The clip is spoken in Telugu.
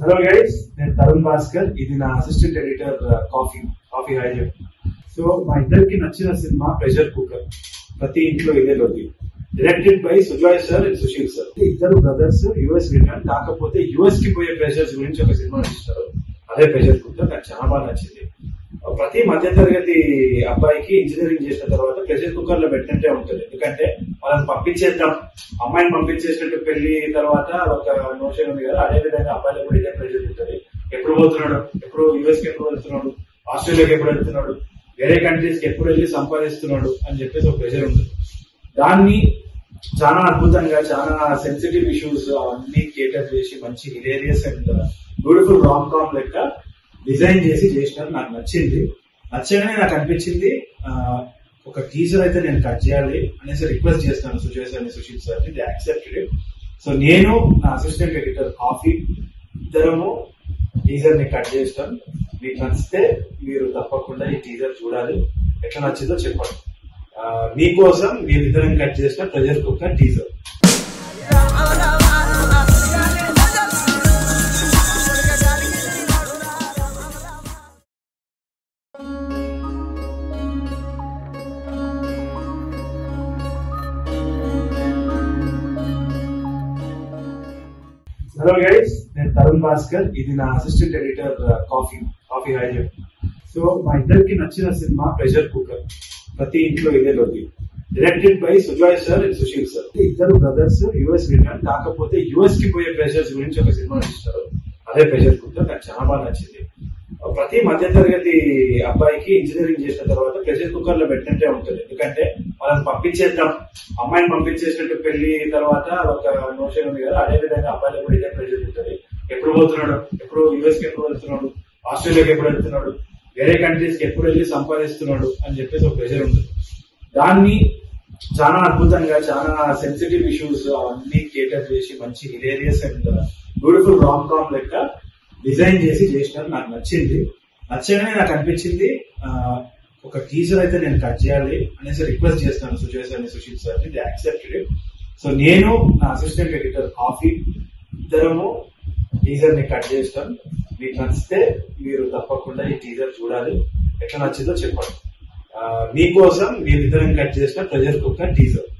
హలో గైస్ నేను తరుణ్ భాస్కర్ ఇది నా assistant editor coffee coffee hi so మా ఇద్దరికి నచ్చిన సినిమా ప్రెషర్ కుక్కర్ ప్రతి ఇంట్లో ఇదే లోది directed by Sujoy sir and Sushil sir ఇద్దరు బ్రదర్స్ యుఎస్ రిటర్న్ కాకపోతే యుఎస్ కి పోయే ప్రెషర్స్ గురించి ఒక సినిమా నచ్చుతారు అదే ప్రెషర్ కుక్కర్ నాకు చాలా బాగా నచ్చింది ప్రతి మధ్య తరగతి అబ్బాయికి ఇంజనీరింగ్ చేసిన తర్వాత ప్రెషర్ కుక్కర్ లో పెట్టినట్టే ఉంటుంది ఎందుకంటే వాళ్ళని పంపించేద్దాం అమ్మాయిని పంపించేసినట్టు పెళ్లి తర్వాత ఒక నోషన్ ఉంది కదా అదే విధంగా అబ్బాయిలకు కూడా ఇదే ప్రెషర్ ఉంటుంది ఎప్పుడు పోతున్నాడు ఎప్పుడు యుఎస్ కి ఎప్పుడు వెళ్తున్నాడు ఆస్ట్రేలియాకి ఎప్పుడు వెళ్తున్నాడు వేరే కంట్రీస్ కి ఎప్పుడు వెళ్ళి సంపాదిస్తున్నాడు అని చెప్పేసి ఒక ప్రెషర్ ఉంటుంది దాన్ని చాలా అద్భుతంగా చాలా సెన్సిటివ్ ఇష్యూస్ అవన్నీ కేటర్ చేసి మంచి hilarious and beautiful rom com లెక్క డిజైన్ చేసి చేసినారు నాకు నచ్చింది నచ్చగానే నాకు అనిపించింది ఆ, ఒక టీజర్ అయితే నేను కట్ చేయాలి అనేసి రిక్వెస్ట్ చేస్తాను సుజయ్ సార్ సుశీల్ సార్ ఇది యాక్సెప్టెడ్ సో నేను నా అసిస్టెంట్ ఎడిటర్ కాఫీ ఇద్దరము టీజర్ ని కట్ చేస్తాం మీకు నచ్చితే మీరు తప్పకుండా ఈ టీజర్ చూడాలి ఎట్లా నచ్చిందో చెప్పండి ఆ, మీకోసం మీరిద్దరం కట్ చేసిన pressure cooker teaser hello guys నేను తరుణ్ భాస్కర్ ఇది నా assistant editor coffee coffee hi so మా ఇద్దరికి నచ్చిన సినిమా ప్రెషర్ కుక్కర్ ప్రతి ఇంట్లో ఇదే లోది directed by Sujoy sir and Sushil sir ఇద్దరు బ్రదర్స్ యుఎస్ రిటర్న్ కాకపోతే యుఎస్ కి పోయే ప్రెషర్స్ గురించి ఒక సినిమా నచ్చుతారు అదే ప్రెషర్ కుక్కర్ నాకు చాలా బాగా నచ్చింది ప్రతి మధ్య తరగతి అబ్బాయికి ఇంజనీరింగ్ చేసిన తర్వాత ప్రెషర్ కుక్కర్ లో పెట్టినట్టే ఉంటుంది ఎందుకంటే వాళ్ళని పంపించేద్దాం అమ్మాయిని పంపించేసినట్టు పెళ్లి తర్వాత ఒక నోషన్ ఉంది కదా అదే విధంగా అబ్బాయిలకు కూడా ఇదే ప్రెషర్ ఉంటుంది ఎప్పుడు పోతున్నాడు ఎప్పుడు యుఎస్ కి ఎప్పుడు వెళ్తున్నాడు ఆస్ట్రేలియాకి ఎప్పుడు వెళ్తున్నాడు వేరే కంట్రీస్ కి ఎప్పుడు వెళ్ళి సంపాదిస్తున్నాడు అని చెప్పేసి ఒక ప్రెషర్ ఉంటుంది దాన్ని చాలా అద్భుతంగా చాలా సెన్సిటివ్ ఇష్యూస్ అవన్నీ కేటర్ చేసి మంచి hilarious and beautiful rom com లెక్క డిజైన్ చేసి చేసినారు నాకు నచ్చింది నచ్చగానే నాకు అనిపించింది ఆ, ఒక టీజర్ అయితే నేను కట్ చేయాలి అనేసి రిక్వెస్ట్ చేస్తాను సుజయ్ సార్ సుశీల్ సార్ ఇది యాక్సెప్టెడ్ సో నేను నా అసిస్టెంట్ ఎడిటర్ కాఫీ ఇద్దరము టీజర్ ని కట్ చేస్తాం మీకు నచ్చితే మీరు తప్పకుండా ఈ టీజర్ చూడాలి ఎట్లా నచ్చిందో చెప్పండి ఆ, మీకోసం మీరిద్దరం కట్ చేసిన ప్రెజర్ కుక్కర్ టీజర్